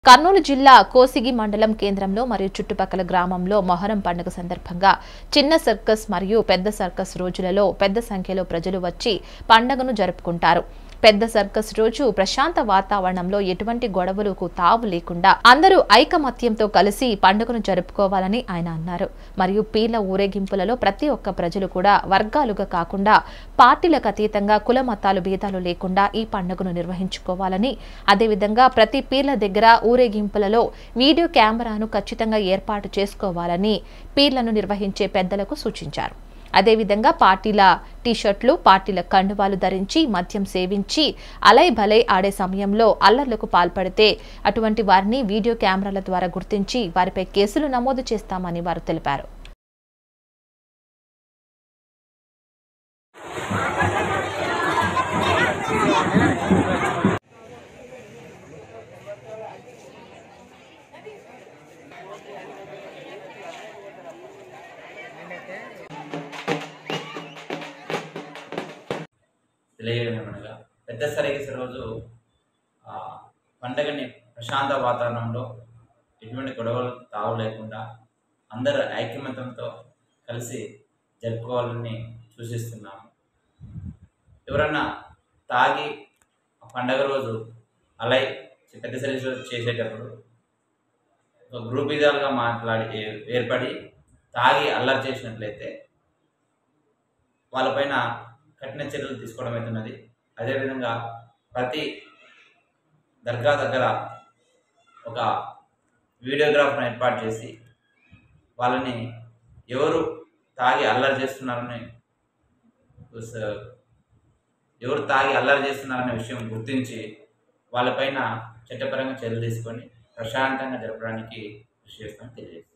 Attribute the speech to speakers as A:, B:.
A: కర్నూలు జిల్లా కోసిగి మండలం కేంద్రంలో మరియు చుట్టుపక్కల గ్రామంలో మొహరం పండుగ సందర్భంగా చిన్న సర్కస్ మరియు పెద్ద సర్కస్ రోజులలో పెద్ద సంఖ్యలో ప్రజలు వచ్చి పండుగను జరుపుకుంటారు పెద్ద సర్కస్ రోజు ప్రశాంత వాతావరణంలో ఎటువంటి గొడవలకు తావు లేకుండా అందరూ ఐకమత్యంతో కలిసి పండుగను జరుపుకోవాలని ఆయన అన్నారు మరియు పీర్ల ఊరేగింపులలో ప్రతి ఒక్క ప్రజలు కూడా వర్గాలుగా కాకుండా పార్టీలకు అతీతంగా కుల మతాలు భేదాలు లేకుండా ఈ పండుగను నిర్వహించుకోవాలని అదేవిధంగా ప్రతి పీర్ల దగ్గర ఊరేగింపులలో వీడియో కెమెరాను ఖచ్చితంగా ఏర్పాటు చేసుకోవాలని పీర్లను నిర్వహించే పెద్దలకు సూచించారు అదేవిధంగా పార్టీల టీషర్ట్లు పార్టీల కండువాలు ధరించి మద్యం సేవించి అలై భలై ఆడే సమయంలో అల్లర్లకు పాల్పడితే అటువంటి వారిని వీడియో కెమెరాల ద్వారా గుర్తించి వారిపై కేసులు నమోదు చేస్తామని వారు తెలిపారు
B: తెలియడం ఏమనగా పెద్ద సరిగేసే రోజు ఆ, పండగని ప్రశాంత వాతావరణంలో ఎటువంటి గొడవలు తావు లేకుండా అందరూ ఐకమత్యంతో కలిసి జరుపుకోవాలని సూచిస్తున్నాము ఎవరన్నా తాగి ఆ పండగ రోజు అలై పెద్ద సరిగేసే రోజు చేసేటప్పుడు ఒక గ్రూప్ విధాలుగా మాట్లాడి ఏ- ఏర్పడి తాగి అల్లరి చేసినట్లయితే వాళ్ళపైన కఠిన చర్యలు తీసుకోవడం అవుతున్నది అదేవిధంగా ప్రతి దర్గా దగ్గర ఒక వీడియోగ్రాఫర్ని ఏర్పాటు చేసి వాళ్ళని ఎవరు తాగి అల్లరి చేస్తున్నారని స- ఎవరు తాగి అల్లరి చేస్తున్నారనే విషయం గుర్తించి వాళ్ళపైన చట్టపరంగా చర్యలు తీసుకొని ప్రశాంతంగా జరపడానికి కృషి చేస్తామని తెలియజేస్తాం